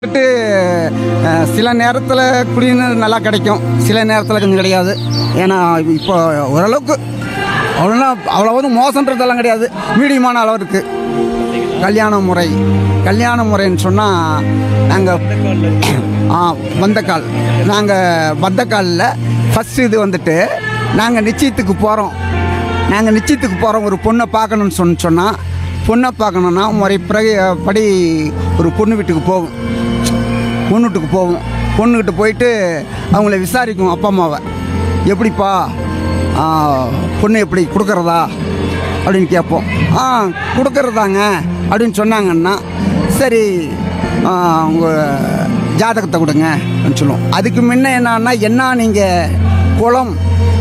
வந்துட்டு அஹ், சில நேரத்தில் குடிநீர் நல்லா கிடைக்கும் சில நேரத்தில் கொஞ்சம் கிடையாது ஏன்னா இப்போ ஓரளவுக்கு அவ்வளோனா அவ்வளோவது மோசன்றதெல்லாம் கிடையாது மீடியமான அளவு இருக்குது கல்யாண முறை கல்யாண முறைன்னு சொன்னால் நாங்கள் ஆ பந்தக்கால் நாங்கள் பந்தக்காலில் ஃபஸ்ட்டு இது வந்துட்டு நாங்கள் நிச்சயத்துக்கு போகிறோம் நாங்கள் நிச்சயத்துக்கு போகிறோம் ஒரு பொண்ணை பார்க்கணுன்னு சொன்ன சொன்னால் பொண்ணை பார்க்கணுன்னா முறை பிறகு படி ஒரு பொண்ணு வீட்டுக்கு போகும் பொண்ணு வீட்டுக்கு போவோம் பொண்ணு வீட்டு போயிட்டு அவங்கள விசாரிக்கும் அப்பா அம்மாவை எப்படிப்பா ஆ, பொண்ணு எப்படி கொடுக்குறதா அப்படின்னு கேட்போம் ஆ கொடுக்குறதாங்க அப்படின்னு சொன்னாங்கன்னா சரி ஆ, உங்க ஜாதகத்தை கொடுங்க அப்படின்னு சொல்லுவோம் அதுக்கு முன்ன என்னன்னா என்ன நீங்கள் குளம்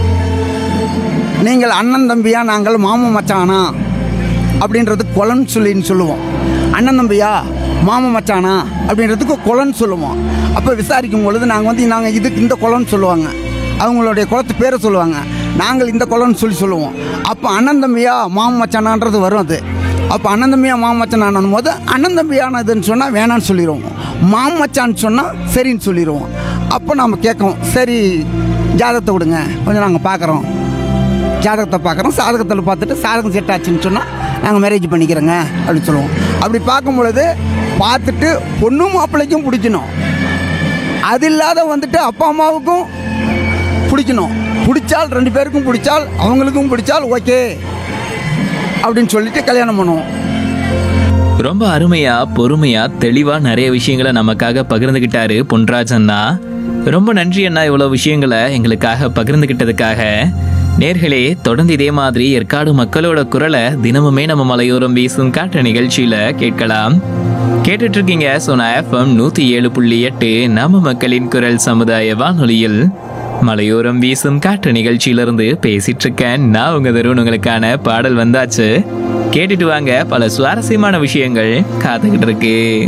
நீங்கள் அண்ணன் தம்பியா நாங்கள் மாமன் மச்சானா அப்படின்றது குலன்னு சொல்லின்னு சொல்லுவோம் அண்ணன் தம்பியா மாமன் மச்சானா அப்படின்றதுக்கு குலன்னு சொல்லுவோம் அப்போ விசாரிக்கும் பொழுது நாங்கள் வந்து நாங்கள் இதுக்கு இந்த குலம்னு சொல்லுவாங்க அவங்களுடைய குலத்து பேரை சொல்லுவாங்க நாங்கள் இந்த குலம்னு சொல்லி சொல்லுவோம் அப்போ அண்ணன் தம்பியா மாமன் மச்சானான்றது வரும் அது அப்போ அண்ணன் தம்பியா மாமன் மச்சானானும் போது அண்ணன் தம்பியானதுன்னு சொன்னால் வேணான்னு சொல்லிடுவோம் மாமன் மச்சான்னு சொன்னால் சரின்னு சொல்லிடுவோம் அப்போ நம்ம கேட்கும் சரி ஜாதகத்தை விடுங்க கொஞ்சம் நாங்கள் பார்க்குறோம் ஜாதகத்தை பார்க்குறோம் சாதகத்தில் பார்த்துட்டு சாதகம் செட் ஆச்சுன்னு சொன்னால் நாங்கள் மேரேஜ் பண்ணிக்கிறோங்க அப்படின்னு சொல்லுவோம் அப்படி பார்க்கும் பொழுது பார்த்துட்டு பொண்ணும் மாப்பிள்ளைக்கும் பிடிக்கணும் அது இல்லாத வந்துட்டு அப்பா அம்மாவுக்கும் பிடிக்கணும் பிடிச்சால் ரெண்டு பேருக்கும் பிடிச்சால் அவங்களுக்கும் பிடிச்சால் ஓகே அப்படின்னு சொல்லிட்டு கல்யாணம் பண்ணுவோம் ரொம்ப அருமையா பொறுமையா தெளிவா நிறைய விஷயங்களை நமக்காக பகிர்ந்துகிட்டாரு பொன்ராஜ் அண்ணா ரொம்ப நன்றி அண்ணா இவ்வளவு விஷயங்களை எங்களுக்காக பகிர்ந்துகிட்டதுக்காக நேர்களே தொடர்ந்து இதே மாதிரி ஏற்காடு மக்களோட குரலை தினமுமே நம்ம மலையோரம் வீசும் காற்று நிகழ்ச்சியில கேட்கலாம் கேட்டுட்டு இருக்கீங்க சோனா எஃப்எம் நூத்தி ஏழு புள்ளி எட்டு நம்ம மக்களின் குரல் சமுதாய வானொலியில் மலையோரம் வீசும் காற்று நிகழ்ச்சியிலிருந்து பேசிட்டு இருக்கேன் நான் உங்க தருண் உங்களுக்கான பாடல் வந்தாச்சு கேட்டுட்டு வாங்க பல சுவாரஸ்யமான விஷயங்கள் காத்துக்கிட்டு இருக்கு